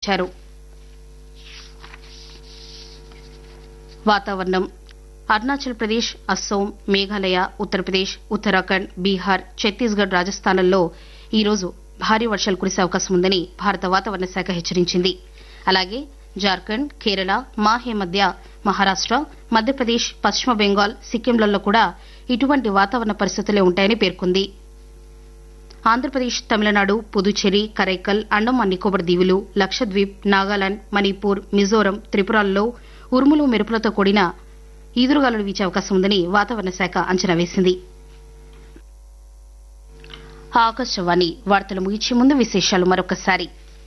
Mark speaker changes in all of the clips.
Speaker 1: వెల్లడించారు వాతావరణం అరుణాచల్ ప్రదేశ్ అస్సోం మేఘాలయ ఉత్తరప్రదేశ్ ఉత్తరాఖండ్ బీహార్ ఛత్తీస్గఢ్ రాజస్థాన్లలో ఈరోజు భారీ వర్షాలు కురిసే అవకాశం ఉందని భారత వాతావరణ శాఖ హెచ్చరించింది అలాగే జార్ఖండ్ కేరళ మాహే మధ్య మహారాష్ట మధ్యప్రదేశ్ పశ్చిమ బెంగాల్ సిక్కింలలో కూడా ఇటువంటి వాతావరణ పరిస్థితులే ఉంటాయని పేర్కొంది ఆంధ్రప్రదేశ్ తమిళనాడు పుదుచ్చేరి కరైకల్ అండమాన్ నికోబార్ దీవులు లక్షద్వీప్ నాగాలాండ్ మణిపూర్ మిజోరం త్రిపురలలో ఉరుములు మెరుపులతో కూడిన ఈదురుగాలులు వీచే అవకాశం ఉందని వాతావరణ శాఖ అంచనా వేసింది ఆకాశవాణి వార్తలు ముగించే ముందు విశేషాలు మరొకసారి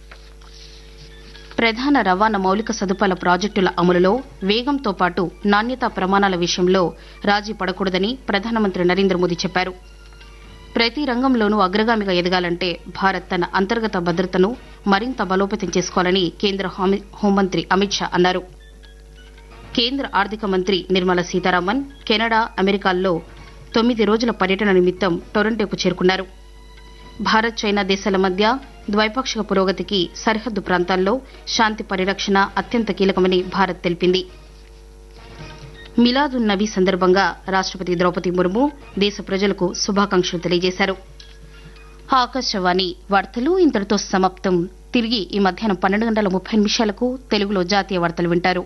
Speaker 1: ప్రధాన రవాణా మౌలిక సదుపాయాల ప్రాజెక్టుల అమలులో వేగంతో పాటు నాణ్యతా ప్రమాణాల విషయంలో రాజీ పడకూడదని ప్రధానమంత్రి నరేంద్ర మోదీ చెప్పారు ప్రతి రంగంలోనూ అగ్రగామిగా ఎదగాలంటే భారత్ తన అంతర్గత భద్రతను మరింత బలోపేతం చేసుకోవాలని కేంద్ర హామీ- హోంమంత్రి అమిత్ షా అన్నారు కేంద్ర ఆర్థిక మంత్రి నిర్మలా సీతారామన్ కెనడా అమెరికాల్లో తొమ్మిది రోజుల పర్యటన నిమిత్తం టొరంటోకు చేరుకున్నారు భారత్ చైనా దేశాల మధ్య ద్వైపాక్షిక పురోగతికి సరిహద్దు ప్రాంతాల్లో శాంతి పరిరక్షణ అత్యంత కీలకమని భారత్ తెలిపింది మిలాదున్ నబీ సందర్భంగా రాష్టపతి ద్రౌపది ముర్ము దేశ ప్రజలకు శుభాకాంక్షలు తెలియజేశారు ఆకాశవాణి వార్తలు ఇంతటితో సమాప్తం తిరిగి ఈ మధ్యాహ్నం పన్నెండు గంటల ముప్పై నిమిషాలకు తెలుగులో జాతీయ వార్తలు వింటారు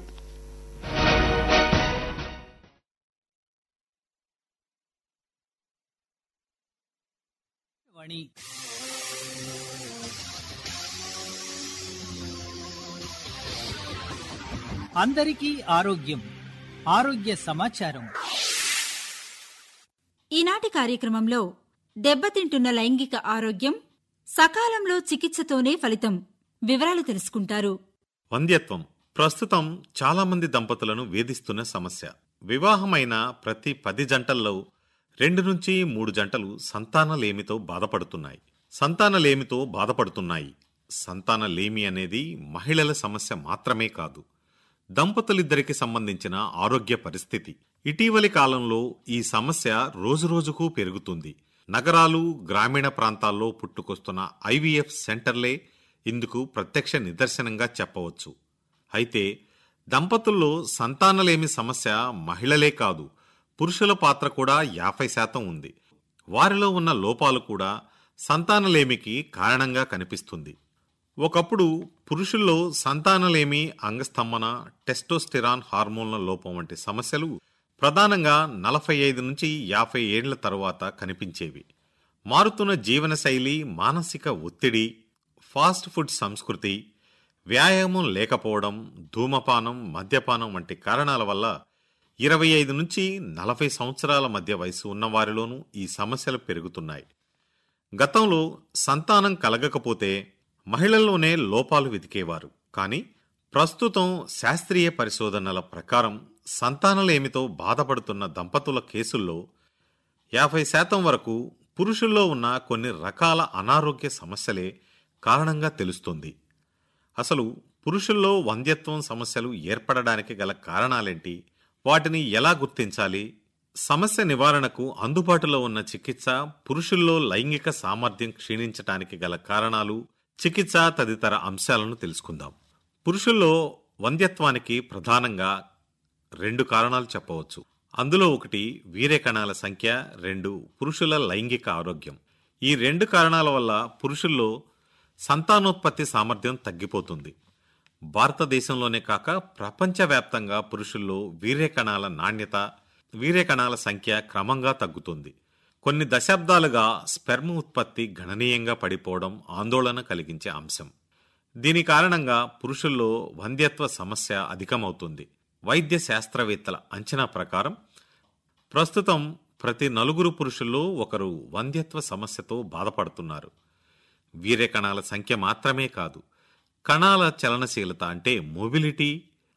Speaker 2: వాణి అందరికీ ఆరోగ్యం ఆరోగ్య సమాచారం
Speaker 3: ఈనాటి కార్యక్రమంలో దెబ్బతింటున్న లైంగిక ఆరోగ్యం సకాలంలో చికిత్సతోనే ఫలితం వివరాలు తెలుసుకుంటారు
Speaker 4: వంద్యత్వం ప్రస్తుతం చాలా మంది దంపతులను వేధిస్తున్న సమస్య వివాహమైన ప్రతి పది జంటల్లో రెండు నుంచి మూడు జంటలు సంతానలేమితో బాధపడుతున్నాయి సంతానలేమితో బాధపడుతున్నాయి సంతానలేమి అనేది మహిళల సమస్య మాత్రమే కాదు దంపతులిద్దరికి సంబంధించిన ఆరోగ్య పరిస్థితి ఇటీవలి కాలంలో ఈ సమస్య రోజురోజుకు పెరుగుతుంది నగరాలు గ్రామీణ ప్రాంతాల్లో పుట్టుకొస్తున్న ఐవీఎఫ్ సెంటర్లే ఇందుకు ప్రత్యక్ష నిదర్శనంగా చెప్పవచ్చు అయితే దంపతుల్లో సంతానలేమి సమస్య మహిళలే కాదు పురుషుల పాత్ర కూడా యాభై శాతం ఉంది వారిలో ఉన్న లోపాలు కూడా సంతానలేమికి కారణంగా కనిపిస్తుంది ఒకప్పుడు పురుషుల్లో సంతానలేమి అంగస్తంభన టెస్టోస్టిరాన్ హార్మోన్ల లోపం వంటి సమస్యలు ప్రధానంగా నలభై ఐదు నుంచి యాభై ఏండ్ల తరువాత కనిపించేవి మారుతున్న జీవనశైలి మానసిక ఒత్తిడి ఫాస్ట్ ఫుడ్ సంస్కృతి వ్యాయామం లేకపోవడం ధూమపానం మద్యపానం వంటి కారణాల వల్ల ఇరవై ఐదు నుంచి నలభై సంవత్సరాల మధ్య వయసు ఉన్నవారిలోనూ ఈ సమస్యలు పెరుగుతున్నాయి గతంలో సంతానం కలగకపోతే మహిళల్లోనే లోపాలు వెతికేవారు కానీ ప్రస్తుతం శాస్త్రీయ పరిశోధనల ప్రకారం సంతానలేమితో బాధపడుతున్న దంపతుల కేసుల్లో యాభై శాతం వరకు పురుషుల్లో ఉన్న కొన్ని రకాల అనారోగ్య సమస్యలే కారణంగా తెలుస్తుంది అసలు పురుషుల్లో వంధ్యత్వం సమస్యలు ఏర్పడడానికి గల కారణాలేంటి వాటిని ఎలా గుర్తించాలి సమస్య నివారణకు అందుబాటులో ఉన్న చికిత్స పురుషుల్లో లైంగిక సామర్థ్యం క్షీణించటానికి గల కారణాలు చికిత్స తదితర అంశాలను తెలుసుకుందాం పురుషుల్లో వంధ్యత్వానికి ప్రధానంగా రెండు కారణాలు చెప్పవచ్చు అందులో ఒకటి వీర్య కణాల సంఖ్య రెండు పురుషుల లైంగిక ఆరోగ్యం ఈ రెండు కారణాల వల్ల పురుషుల్లో సంతానోత్పత్తి సామర్థ్యం తగ్గిపోతుంది భారతదేశంలోనే కాక ప్రపంచవ్యాప్తంగా పురుషుల్లో వీర్య కణాల నాణ్యత వీర్య కణాల సంఖ్య క్రమంగా తగ్గుతుంది కొన్ని దశాబ్దాలుగా స్పెర్మ్ ఉత్పత్తి గణనీయంగా పడిపోవడం ఆందోళన కలిగించే అంశం దీని కారణంగా పురుషుల్లో వంధ్యత్వ సమస్య అధికమవుతుంది వైద్య శాస్త్రవేత్తల అంచనా ప్రకారం ప్రస్తుతం ప్రతి నలుగురు పురుషుల్లో ఒకరు వంధ్యత్వ సమస్యతో బాధపడుతున్నారు వీర్య కణాల సంఖ్య మాత్రమే కాదు కణాల చలనశీలత అంటే మొబిలిటీ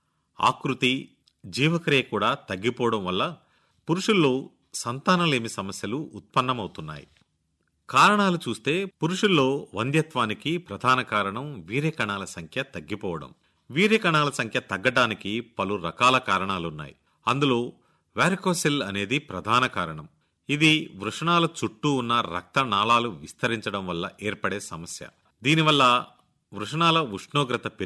Speaker 4: ఆకృతి జీవక్రియ కూడా తగ్గిపోవడం వల్ల పురుషుల్లో సంతానలేమి సమస్యలు ఉత్పన్నమవుతున్నాయి కారణాలు చూస్తే పురుషుల్లో వంధ్యత్వానికి ప్రధాన కారణం వీర్య కణాల సంఖ్య తగ్గిపోవడం వీర్య కణాల సంఖ్య తగ్గడానికి పలు రకాల కారణాలున్నాయి అందులో వారికోసెల్ అనేది ప్రధాన కారణం ఇది వృషణాల చుట్టూ ఉన్న రక్త నాళాలు విస్తరించడం వల్ల ఏర్పడే సమస్య దీనివల్ల వృషణాల ఉష్ణోగ్రత పెరిగి